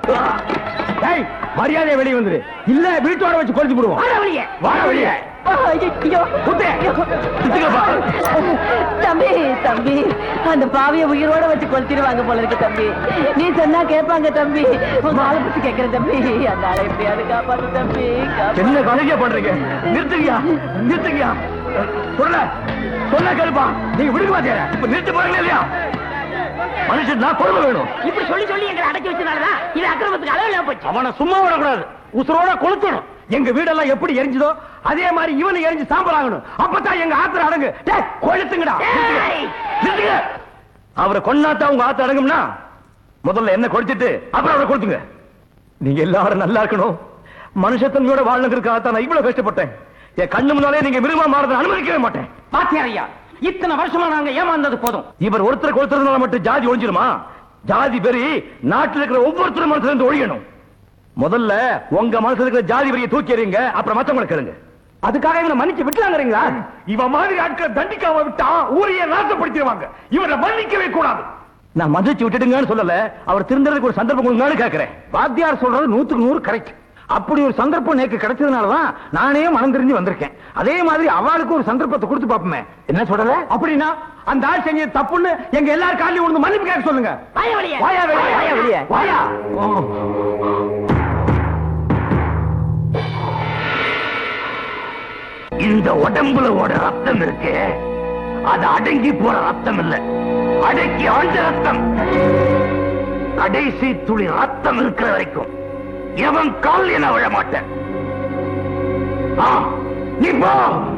டேய் மரியாதையை வெளியே வந்துரு இல்ல வீட்டோட வச்சு கொளுத்தி விடுவோம் வாடா வெளியே. வாடா வெளியே ஐயோ. குத்து. குத்துக்கப்பா. தம்பி தம்பி அந்த பாவிய உயிரோட வச்சு கொளுத்திடுவாங்க போல இருக்கு தம்பி நீ சொன்னா கேட்பாங்க தம்பி உங்க ஆளை பத்தி கேட்கிறேன் தம்பி அந்த ஆளை எப்படியாவது காப்பாத்து தம்பி காப்பாத்து. என்ன கலைஞா பண்றீங்க நிறுத்துங்கயா நிறுத்துங்கயா சொல்ல சொன்ன கேளுப்பா நீங்க விடுக்க மாட்டேன் இப்ப நிறுத்த போறீங்களா இல்லையா மனுஷன் நான் பொறுமை வேணும் இப்படி சொல்லி சொல்லி எங்களை அடக்கி வச்சனாலதான் இது அக்கிரமத்துக்கு அளவு இல்லாம போச்சு அவனை சும்மா விடக்கூடாது உசுரோட கொளுத்தணும் எங்க வீடெல்லாம் எப்படி எரிஞ்சதோ அதே மாதிரி இவனு எரிஞ்சு சாம்பல் ஆகணும் அப்பதான் எங்க ஆத்திர அடங்கு டேய், கொளுத்துங்கடா டேய். நிறுத்துங்க. அவரை கொண்டாத்தா உங்க ஆத்து அடங்கும்னா முதல்ல என்ன கொளுத்திட்டு அப்புறம் அவரை கொளுத்துங்க நீங்க எல்லாரும் நல்லா இருக்கணும் மனுஷத்தன்மையோட வாழணுங்கிறதுக்காக தான் நான் இவ்வளவு கஷ்டப்பட்டேன் என் கண்ணு முன்னாலே நீங்க மிருகமா மாறதை அனுமதிக்கவே மாட்டேன் பாத்தியார் ஐயா இத்தனை வருஷமா நாங்க ஏமாந்தது போதும் இவர் ஒருத்தர் கொடுத்ததுனால மட்டும் ஜாதி ஒழிஞ்சிருமா ஜாதி வெறி நாட்டில் இருக்கிற ஒவ்வொருத்தரும் மனசுல இருந்து ஒழியணும் முதல்ல உங்க மனசுல இருக்கிற ஜாதி வெறியை தூக்கி எறிங்க அப்புறம் மத்தவங்களை கேளுங்க அதுக்காக இவனை மன்னிச்சு விட்டுலாங்கிறீங்களா இவன் மாதிரி ஆட்களை தண்டிக்காம விட்டா ஊரையே நாசப்படுத்திடுவாங்க இவரை மன்னிக்கவே கூடாது நான் மன்னிச்சு விட்டுடுங்கன்னு சொல்லல அவர் திருந்தறதுக்கு ஒரு சந்தர்ப்பம் கொடுங்கன்னு கேட்கிறேன் வாத்தியார் சொல்றது நூத்துக்கு நூறு கரெக்ட் அப்படி ஒரு சந்தர்ப்பம் நேக்கு கிடைச்சதுனாலதான் நானே மனம் தெரிஞ்சு வந்திருக்கேன் அதே மாதிரி அவளுக்கு ஒரு சந்தர்ப்பத்தை கொடுத்து பாப்போமே என்ன சொல்றல அப்படின்னா அந்த ஆள் செஞ்ச தப்புன்னு எங்க எல்லாரும் காலையும் விழுந்து மன்னிப்பு கேட்க சொல்லுங்க வாயா வெளியே. வாயா வெளியே வாயா வெளியே. வாயா இந்த உடம்புல ஓட ரத்தம் இருக்கு அது அடங்கி போற ரத்தம் இல்ல அடக்கி ஆழ்ந்த ரத்தம் கடைசி துளி ரத்தம் இருக்கிற வரைக்கும் எவன் கால் என விழ மாட்டேன் ஆ, நீ போ